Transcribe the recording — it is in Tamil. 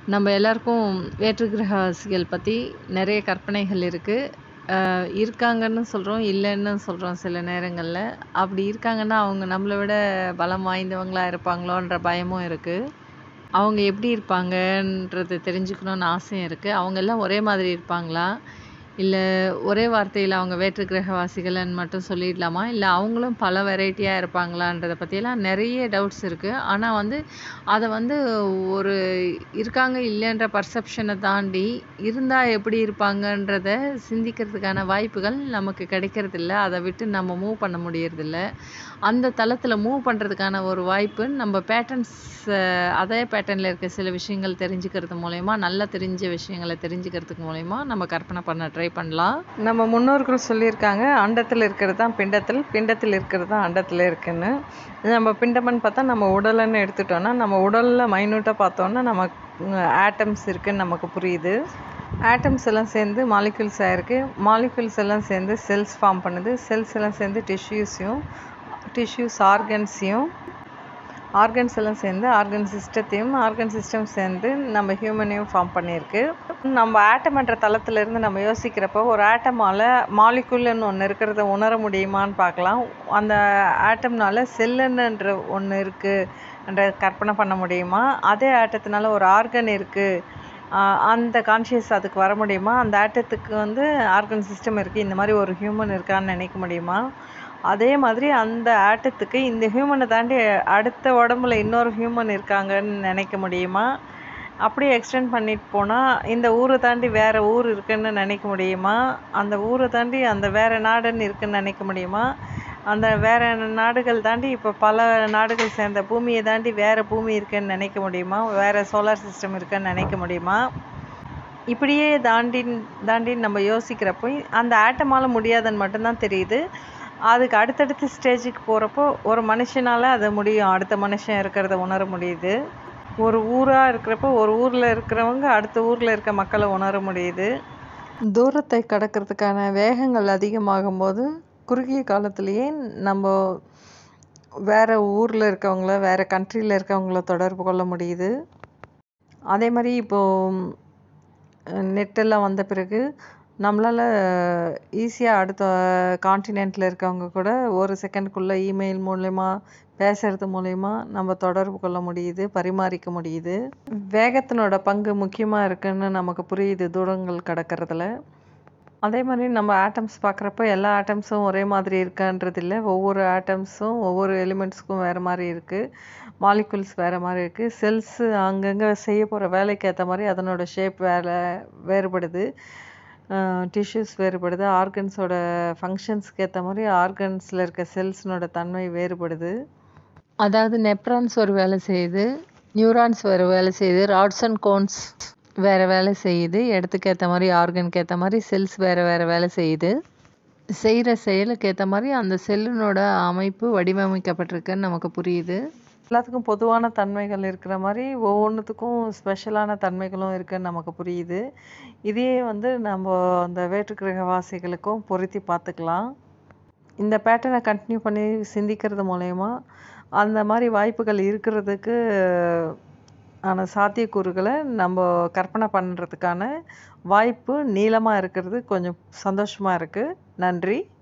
நம்ம எல்லாருக்கும் வேற்று கிரகவாசிகள் பத்தி நெறைய கற்பனைகள் இருக்கு. அ இருக்காங்கன்னு சொல்றோம், இல்லன்னு சொல்றோம் சில நேரங்கள்ல. அப்படி இருக்காங்கன்னா, அவங்க நம்மள விட பலம் வாய்ந்தவங்களா இருப்பாங்களோன்ற பயமும் இருக்கு. அவங்க எப்படி இருப்பாங்கன்றது தெரிஞ்சுக்கணும்னு ஆசையும் இருக்கு. அவங்க எல்லாம் ஒரே மாதிரி இருப்பாங்களா? இல்ல ஒரே வார்த்தையில அவங்க வேற்று கிரகவாசிகள்ன்னு மட்டும் சொல்லிடலாமா? இல்ல அவங்களும் பல வெரைட்டியா இருப்பாங்களான்றத பத்தியெல்லாம் நெறைய டவுட்ஸ் இருக்கு. ஆனா வந்து, அத வந்து ஒரு இருக்காங்க, இல்லன்ற பர்செப்ஷன தாண்டி, இருந்தா எப்படி இருப்பாங்கன்றத சிந்திக்கிறதுக்கான வாய்ப்புகள் நமக்கு கிடைக்கிறதில்ல. அத விட்டு நம்ம மூவ் பண்ண முடியறதில்ல. அந்த தளத்தில மூவ் பண்றதுக்கான ஒரு வாய்ப்பு நம்ம பேட்டர்ன்ஸ் அதே பேட்டர்ன்ல இருக்க சில விஷயங்கள் தெரிஞ்சுக்கிறது மூலியமா, நல்லா தெரிஞ்ச விஷயங்கள தெரிஞ்சுக்கிறதுக்கு மூலியமா நம்ம கற்பனை பண்ண ட்ரை பண்ணலாம். நம்ம முன்னோர்கள் சொல்லியிருக்காங்க, "அண்டத்தில இருக்கிறது தான் பிண்டத்தில், பிண்டத்தில் இருக்கிறது தான் அண்டத்தில இருக்குன்னு." நம்ம பிண்டம்ன்னு பார்த்தா நம்ம உடலுன்னு எடுத்துட்டோம்னா, நம்ம உடல்ல மைன்யூட்டா பார்த்தோம்னா, நமக்கு ஆட்டம்ஸ் இருக்குன்னு நமக்கு புரியுது. ஆட்டம்ஸ் எல்லாம் சேர்ந்து மாலிக்யூல்ஸ் ஆயிருக்கு. மாலிக்யூல்ஸ் எல்லாம் சேர்ந்து செல்ஸ் ஃபார்ம் பண்ணுது. செல்ஸ் எல்லாம் சேர்ந்து டிஷ்யூஸையும், டிஷ்யூஸ் ஆர்கன்ஸையும், ஆர்கன்ஸ் எல்லாம் சேர்ந்து ஆர்கன் சிஸ்டத்தையும், ஆர்கன் சிஸ்டம் சேர்ந்து நம்ம ஹியூமனையும் ஃபார்ம் பண்ணியிருக்கு. நம்ம ஆட்டம்ன்ற தளத்தில இருந்து நம்ம யோசிக்கிறப்போ, ஒரு ஆட்டமால மாலிக்யூல்ன்னு ஒண்ணு இருக்கிறத உணர முடியுமான்னு பார்க்கலாம். அந்த ஆட்டம்னால செல்லுன்னுன்ற ஒண்ணு இருக்குன்றத கற்பனை பண்ண முடியுமா? அதே ஆட்டத்தினால ஒரு ஆர்கன் இருக்கு. அ அந்த கான்ஷியஸ் அதுக்கு வர முடியுமா? அந்த ஆட்டத்துக்கு வந்து ஆர்கன் சிஸ்டம் இருக்கு. இந்த மாரி ஒரு ஹியூமன் இருக்கான்னு நெனைக்க முடியுமா? அதே மாதிரி அந்த ஆட்டத்துக்கு இந்த ஹியூமன தாண்டி அடுத்த உடம்புல இன்னொரு ஹியூமன் இருக்காங்கன்னு நெனைக்க முடியுமா? அப்படியே எக்ஸ்டெண்ட் பண்ணிட்டு போனா, இந்த ஊர தாண்டி வேற ஊர் இருக்குன்னு நெனைக்க முடியுமா? அந்த ஊர தாண்டி அந்த வேற நாடுன்னு இருக்குன்னு நெனைக்க முடியுமா? அந்த வேற நாடுகள் தாண்டி இப்ப பல நாடுகள் சேர்ந்த பூமிய தாண்டி வேற பூமி இருக்குன்னு நெனைக்க முடியுமா? வேற சோலார் சிஸ்டம் இருக்குன்னு நெனைக்க முடியுமா? இப்படியே தாண்டி தாண்டி நம்ம யோசிக்கிறப்போ, அந்த ஆட்டமால முடியாதுன்னு மட்டும் தான் தெரியுது. அதுக்கு அடுத்தடுத்த ஸ்டேஜுக்கு போறப்போ, ஒரு மனுஷனால அது முடியும். அடுத்த மனுஷன் இருக்கிறத உணர முடியுது. ஒரு ஊரா இருக்கிறப்போ, ஒரு ஊர்ல இருக்கிறவங்க அடுத்த ஊர்ல இருக்க மக்கள உணர முடியுது. தூரத்தை கடக்கிறதுக்கான வேகங்கள் அதிகமாகும்போது, குறுகிய காலத்திலேயே நம்ப வேற ஊர்ல இருக்கவங்கள, வேற கண்ட்ரில இருக்கவங்கள தொடர்பு கொள்ள முடியுது. அதே மாரி இப்போ நெட் எல்லாம் வந்த பிறகு, நம்மளால ஈஸியா அடுத்த கான்டினென்ட்ல இருக்கவங்க கூட ஒரு செகண்ட்குள்ள இமெயில் மூலியமா, பேசுறது மூலியமா நம்ம தொடர்பு கொள்ள முடியுது, பரிமாறிக்க முடியுது. வேகத்தினோட பங்கு முக்கியமா இருக்குன்னு நமக்கு புரியுது தூரங்கள் கடக்கிறதுல. அதே மாரி நம்ம ஆட்டம்ஸ் பார்க்குறப்போ, எல்லா ஆட்டம்ஸும் ஒரே மாதிரி இருக்கான்றது இல்ல. ஒவ்வொரு ஆட்டம்ஸும் ஒவ்வொரு எலிமெண்ட்ஸ்க்கும் வேற மாரி இருக்கு. மாலிக்யூல்ஸ் வேற மாரி இருக்கு. செல்ஸ் அங்கங்க செய்ய போற வேலைக்கு ஏத்த மாரி அதனோட ஷேப் வேற வேறுபடுது. அ டிஷ்யூஸ் வேறுபடுது. ஆர்கன்ஸோட ஃபங்ஷன்ஸ்க்கு ஏத்த மாரி ஆர்கன்ஸ்ல இருக்க செல்ஸ்னோட தன்மை வேறுபடுது. அதாவது நெப்ரான்ஸ் ஒரு வேலை செய்யுது. நியூரான்ஸ் வேற வேலை செய்யுது. ராட்ஸ் அண்ட் கோன்ஸ் வேற வேலை செய்யுது. இடத்துக்கு ஏத்த மாரி, ஆர்கனுக்கு ஏத்த மாரி செல்ஸ் வேற வேற வேலை செய்யுது. செய்ற செயலுக்கு ஏத்த மாரி அந்த செல்லினோட அமைப்பு வடிவமைக்கப்பட்டிருக்குன்னு நமக்கு புரியுது. எல்லாத்துக்கும் பொதுவான தன்மைகள் இருக்கிற மாரி, ஒவ்வொன்னுத்துக்கும் ஸ்பெஷலான தன்மைகளும் இருக்குன்னு நமக்கு புரியுது. இதையே வந்து நம்ப அந்த வேற்று கிரகவாசிகளுக்கும் பொருத்தி பார்த்துக்கலாம். இந்த பேட்டர்ன கன்டின்யூ பண்ணி சிந்திக்கிறது மூலியமா, அந்த மாரி வாய்ப்புகள் இருக்கிறதுக்கு ஆன சாத்தியக்கூறுகள நம்ப கற்பனை பண்றதுக்கான வாய்ப்பு நீளமா இருக்கிறது கொஞ்சம் சந்தோஷமா இருக்கு. நன்றி.